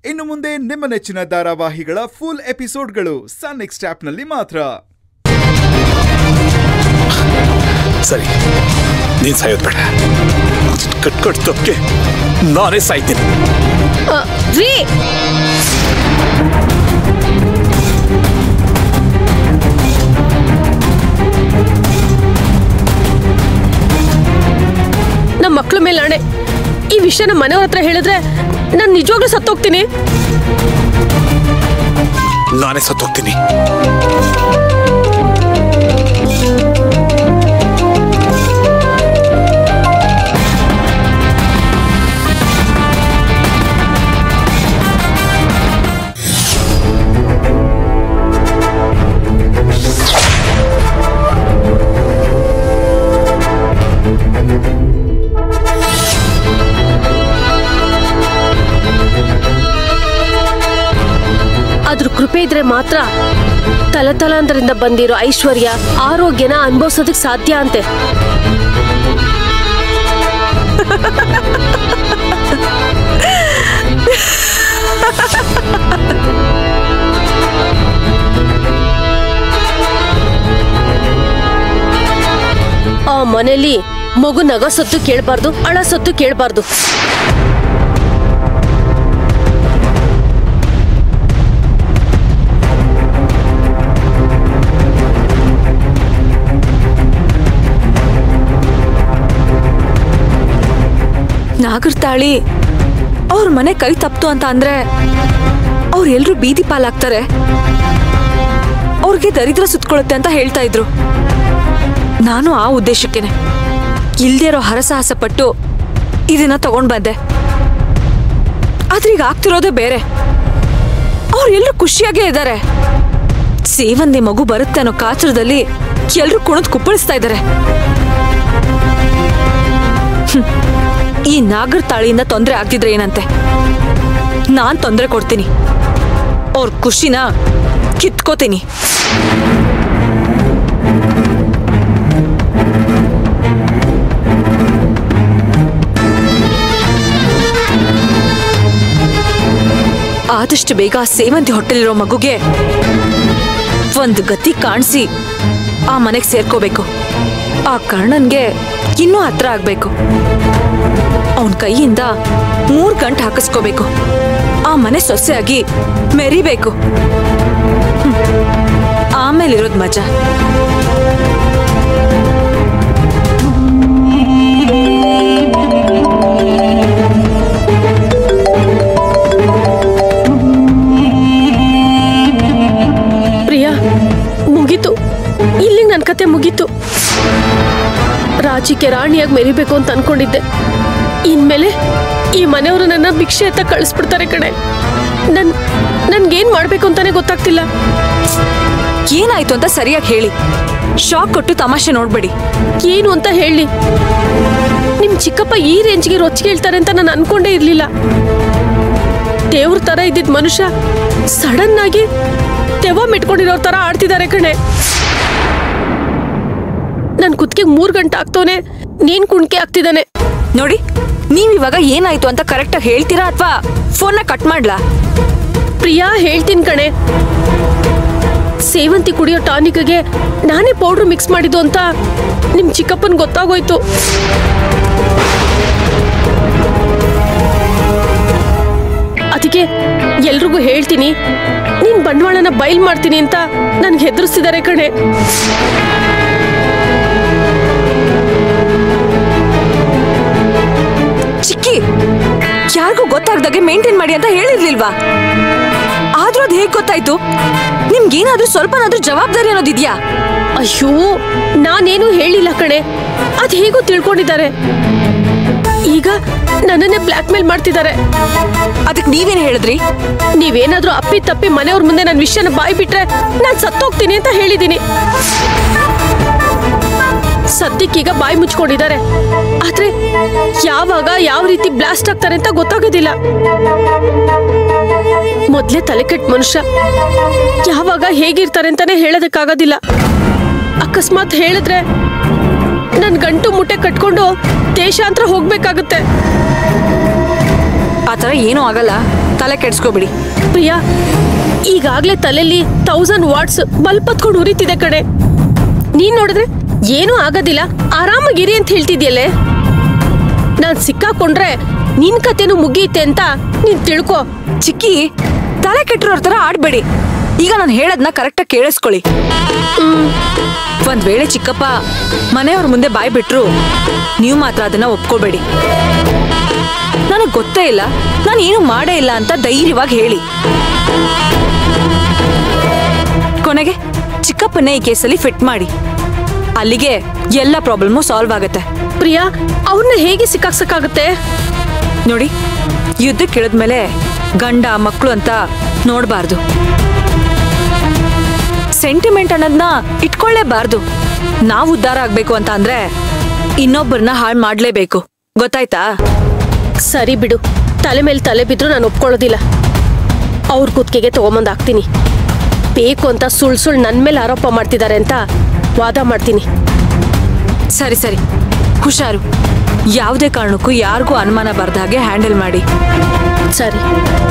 ಇನ್ನು ಮುಂದೆ ನಿಮ್ಮ ನೆಚ್ಚಿನ ಧಾರಾವಾಹಿಗಳ ಫುಲ್ ಎಪಿಸೋಡ್ಗಳು ಸನ್ ನೆಕ್ಸ್ಟ್ ಆಪ್ನಲ್ಲಿ ಮಾತ್ರ ಸರಿ ನೀನ್ ಸಾಯೋದ್ ಬೇಡ ಕಟ್ ಕಟ್ ತಪ್ಪಿಗೆ ನಾನೇ ಸಾಯ್ತೀನಿ ಅ, ರೀ ನಮ್ಮ ಮಕ್ಳ ಮೇಲೆ ಆಣೆ ಈ ವಿಷಯ ನಮ್ಮ ಮನೆಯವ್ರ ಹತ್ರ ಹೇಳಿದ್ರೆ ನಾನು ನಿಜವಾಗ್ಲೂ ಸತ್ತೋಗ್ತೀನಿ ನಾನೇ ಸತ್ತೋಗ್ತೀನಿ ಅದ್ರ ಕೃಪೆ ಇದ್ರೆ ಮಾತ್ರ ತಲತಲಾಂತರದಿಂದ ಬಂದಿರೋ ಐಶ್ವರ್ಯ ಆರೋಗ್ಯನ ಅನುಭವಿಸೋದಕ್ಕೆ ಸಾಧ್ಯ ಅಂತೆ ಆ ಮನೇಲಿ ಮಗು ನಗ ಸತ್ತು ಕೇಳಬಾರ್ದು ಅಳ ಸತ್ತು ಕೇಳಬಾರ್ದು ನಾಗರ್ತಾಳಿ ಅವ್ರ ಮನೆ ಕೈ ತಪ್ತು ಅಂತ ಅಂದ್ರೆ ಅವ್ರು ಎಲ್ರು ಬೀದಿ ಪಾಲಾಗ್ತಾರೆ ಅವ್ರಿಗೆ ದರಿದ್ರ ಸುತ್ಕೊಳ್ಳುತ್ತೆ ಅಂತ ಹೇಳ್ತಾ ಇದ್ರು ನಾನು ಆ ಉದ್ದೇಶಕ್ಕೇನೆ ಇಲ್ದೇ ಇರೋ ಹರಸಾಹಸ ಪಟ್ಟು ಇದನ್ನ ತಗೊಂಡ್ ಬಂದೆ ಆದ್ರೆ ಈಗ ಆಗ್ತಿರೋದೇ ಬೇರೆ ಅವ್ರು ಎಲ್ರು ಖುಷಿಯಾಗೇ ಇದ್ದಾರೆ ಸೇವಂದಿ ಮಗು ಬರುತ್ತೆ ಅನ್ನೋ ಕಾತರದಲ್ಲಿ ಎಲ್ರು ಕುಣಿದ್ ಕುಪ್ಪಳಿಸ್ತಾ ಇದ್ದಾರೆ ಈ ನಾಗರ ತಾಳಿಯಿಂದ ತೊಂದರೆ ಆಗ್ತಿದ್ರೆ ಏನಂತೆ ನಾನ್ ತೊಂದರೆ ಕೊಡ್ತೀನಿ ಅವ್ರ ಖುಷಿನ ಕಿತ್ಕೋತೀನಿ ಆದಷ್ಟು ಬೇಗ ಆ ಸೇವಂತಿ ಹೊಟ್ಟೆಲಿರೋ ಮಗುಗೆ ಒಂದು ಗತಿ ಕಾಣಿಸಿ ಆ ಮನೆಗೆ ಸೇರ್ಕೋಬೇಕು ಆ ಕರ್ಣನ್ಗೆ ಇನ್ನೂ ಹತ್ರ ಆಗ್ಬೇಕು ಅವನ ಕೈಯಿಂದ ಮೂರ್ ಗಂಟೆ ಹಾಕಿಸ್ಕೋಬೇಕು ಆ ಮನೆ ಸೊಸೆಯಾಗಿ ಮೆರಿಬೇಕು ಹ್ಮ್. ಆಮೇಲಿರೋದ್ ಮಜಾ ಪ್ರಿಯಾ ಮುಗೀತು ಇಲ್ಲಿಗೆ ನನ್ನ ಕತೆ ಮುಗೀತು ರಾಜಿಗೆ ರಾಣಿಯಾಗಿ ಮೆರಿಬೇಕು ಅಂತ ಅನ್ಕೊಂಡಿದ್ದೆ ಇನ್ಮೇಲೆ ಈ ಮನೆಯವರು ನನ್ನ ಭಿಕ್ಷೆ ಎತ್ತ ಕಳಿಸ್ಬಿಡ್ತಾರೆ ಕಣೆ ನನ್ ನನ್ಗೇನ್ ಮಾಡ್ಬೇಕು ಅಂತಾನೆ ಗೊತ್ತಾಗ್ತಿಲ್ಲ ಏನಾಯ್ತು ಅಂತ ಸರಿಯಾಗಿ ಹೇಳಿ ಶಾಕ್ ಕೊಟ್ಟು ತಮಾಷೆ ನೋಡ್ಬೇಡಿ ಏನು ಅಂತ ಹೇಳಿ ನಿಮ್ ಚಿಕ್ಕಪ್ಪ ಈ ರೇಂಜ್ಗೆ ರೊಚ್ಚಿಗೆ ಹೇಳ್ತಾರೆ ಅಂತ ನಾನು ಅನ್ಕೊಂಡೇ ಇರ್ಲಿಲ್ಲ ದೇವ್ರ ತರ ಇದ್ದಿದ್ ಮನುಷ್ಯ ಸಡನ್ ಆಗಿ ದೆವ್ವ ಮಿಟ್ಕೊಂಡಿರೋ ತರ ಆಡ್ತಿದ್ದಾರೆ ಕಣೆ ನನ್ ಕುತ್ತಿಗೆ ಮೂರ್ ಗಂಟೆ ಆಗ್ತವನೆ ನೀನ್ ಕುಣ್ಕೆ ಆಗ್ತಿದ್ದಾನೆ ನೋಡಿ ನೀವ್ ಇವಾಗ ಏನಾಯ್ತು ಅಂತ ಕರೆಕ್ಟಾಗಿ ಹೇಳ್ತೀರಾ ಅಥವಾ ಫೋನ್ನ ಕಟ್ ಮಾಡ್ಲಾ ಪ್ರಿಯಾ ಹೇಳ್ತೀನಿ ಕಣೆ ಸೇವಂತಿ ಕುಡಿಯೋ ಟಾನಿಕ್ಗೆ ನಾನೇ ಪೌಡ್ರ್ ಮಿಕ್ಸ್ ಮಾಡಿದ್ದು ಅಂತ ನಿಮ್ ಚಿಕ್ಕಪ್ಪನ್ ಗೊತ್ತಾಗೋಯ್ತು ಅದಕ್ಕೆ ಎಲ್ರಿಗೂ ಹೇಳ್ತೀನಿ ನೀನ್ ಬಂಡವಾಳನ ಬಯಲ್ ಮಾಡ್ತೀನಿ ಅಂತ ನನ್ಗೆ ಹೆದರ್ಸ್ತಿದ್ದಾರೆ ಕಣೆ ಚಿಕ್ಕಿ ಯಾರಿಗೂ ಗೊತ್ತಾಗ್ದಾಗೆ ಮೇಂಟೈನ್ ಮಾಡಿ ಅಂತ ಹೇಳಿರ್ಲಿಲ್ವಾ ಆದ್ರೂ ಅದ್ ಹೇಗ್ ಗೊತ್ತಾಯ್ತು ನಿಮ್ಗೇನಾದ್ರೂ ಸ್ವಲ್ಪನಾದ್ರೂ ಜವಾಬ್ದಾರಿ ಅನ್ನೋದಿದ್ಯಾ ಅಯ್ಯೋ ನಾನೇನು ಹೇಳಿಲ್ಲ ಕಣೆ ಅದ್ ಹೇಗೋ ತಿಳ್ಕೊಂಡಿದ್ದಾರೆ ಈಗ ನನ್ನನ್ನೇ ಬ್ಲ್ಯಾಕ್ ಮೇಲ್ ಮಾಡ್ತಿದ್ದಾರೆ ಅದಕ್ ನೀವೇನ್ ಹೇಳಿದ್ರಿ ನೀವೇನಾದ್ರೂ ಅಪ್ಪಿ ತಪ್ಪಿ ಮನೆಯವ್ರ ಮುಂದೆ ನನ್ನ ವಿಷಯನ ಬಾಯಿ ಬಿಟ್ರೆ ನಾನ್ ಸತ್ತೋಗ್ತೀನಿ ಅಂತ ಹೇಳಿದೀನಿ ಸದ್ಯಕ್ಕೀಗ ಬಾಯಿ ಮುಚ್ಕೊಂಡಿದ್ದಾರೆ ಆದ್ರೆ ಯಾವಾಗ ಯಾವ ರೀತಿ ಬ್ಲಾಸ್ಟ್ ಆಗ್ತಾರೆ ಅಂತ ಗೊತ್ತಾಗೋದಿಲ್ಲ ಮೊದ್ಲೇ ತಲೆ ಕೆಟ್ಟ ಮನುಷ್ಯ ಯಾವಾಗ ಹೇಗಿರ್ತಾರೆ ಅಂತಾನೆ ಹೇಳೋದಕ್ಕಾಗೋದಿಲ್ಲ ಅಕಸ್ಮಾತ್ ಹೇಳಿದ್ರೆ ನನ್ ಗಂಟು ಮುಟ್ಟೆ ಕಟ್ಕೊಂಡು ದೇಶಾಂತರ ಹೋಗ್ಬೇಕಾಗುತ್ತೆ ಆತರ ಏನೂ ಆಗಲ್ಲ ತಲೆ ಕೆಡ್ಸ್ಕೊಬಿಡಿ ಪ್ರಿಯಾ ಈಗಾಗ್ಲೇ ತಲೆಯಲ್ಲಿ ತೌಸಂಡ್ ವಾಟ್ಸ್ ಬಲ್ಪ್ ಹತ್ಕೊಂಡು ಉರಿತಿದೆ ಕಡೆ ನೀನ್ ನೋಡಿದ್ರೆ ಏನೂ ಆಗೋದಿಲ್ಲ ಆರಾಮಾಗಿರಿ ಅಂತ ಹೇಳ್ತಿದ್ಯಲ್ಲೇ ನಾನ್ ಸಿಕ್ಕಾಕೊಂಡ್ರೆ ನಿನ್ ಕತೆನೂ ಮುಗಿಯುತ್ತೆ ಅಂತ ನೀನ್ ತಿಳ್ಕೊ ಚಿಕ್ಕಿ ತಲೆ ಕೆಟ್ಟಿರೋರ್ ತರ ಆಡ್ಬೇಡಿ ಈಗ ನಾನು ಹೇಳದ್ನ ಕರೆಕ್ಟಾಗಿ ಕೇಳಿಸ್ಕೊಳ್ಳಿ ಒಂದ್ ವೇಳೆ ಚಿಕ್ಕಪ್ಪ ಮನೆಯವ್ರ ಮುಂದೆ ಬಾಯ್ ಬಿಟ್ರು ನೀವು ಮಾತ್ರ ಅದನ್ನ ಒಪ್ಕೋಬೇಡಿ ನನಗ್ ಗೊತ್ತೇ ಇಲ್ಲ ನಾನು ಏನು ಮಾಡೇ ಇಲ್ಲ ಅಂತ ಧೈರ್ಯವಾಗಿ ಹೇಳಿ ಕೊನೆಗೆ ಚಿಕ್ಕಪ್ಪನೇ ಈ ಕೇಸಲ್ಲಿ ಫಿಟ್ ಮಾಡಿ ಅಲ್ಲಿಗೆ ಎಲ್ಲ ಪ್ರಾಬ್ಲಮ್ಮು ಸಾಲ್ವ್ ಆಗತ್ತೆ ಪ್ರಿಯಾ ಅವ್ರನ್ನ ಹೇಗೆ ಸಿಕ್ಕಾಕ್ಸಕ್ಕಾಗತ್ತೆ ನೋಡಿ ಯುದ್ಧಕ್ಕೆ ಇಳಿದ್ಮೇಲೆ ಗಂಡ ಮಕ್ಕಳು ಅಂತ ನೋಡಬಾರ್ದು ಸೆಂಟಿಮೆಂಟ್ ಅನ್ನೋದನ್ನ ಇಟ್ಕೊಳ್ಳೇಬಾರ್ದು ನಾವು ಉದ್ಧಾರ ಆಗ್ಬೇಕು ಅಂತ ಅಂದ್ರೆ ಇನ್ನೊಬ್ಬರನ್ನ ಹಾಳು ಮಾಡ್ಲೇಬೇಕು ಗೊತ್ತಾಯ್ತಾ ಸರಿ ಬಿಡು ತಲೆ ಮೇಲೆ ತಲೆ ಬಿದ್ರು ನಾನು ಒಪ್ಕೊಳ್ಳೋದಿಲ್ಲ ಅವ್ರ ಕುತ್ತಿಗೆಗೆ ತಗೊಂಬಂದು ಹಾಕ್ತೀನಿ ಬೇಕು ಅಂತ ಸುಳ್ ಸುಳ್ ನನ್ನ ಮೇಲೆ ಆರೋಪ ಮಾಡ್ತಿದ್ದಾರೆ ಅಂತ ವಾದ ಮಾಡ್ತೀನಿ ಸರಿ ಸರಿ ಹುಷಾರು ಯಾವುದೇ ಕಾರಣಕ್ಕೂ ಯಾರಿಗೂ ಅನುಮಾನ ಬರ್ದ ಹಾಗೆ ಹ್ಯಾಂಡಲ್ ಮಾಡಿ ಸರಿ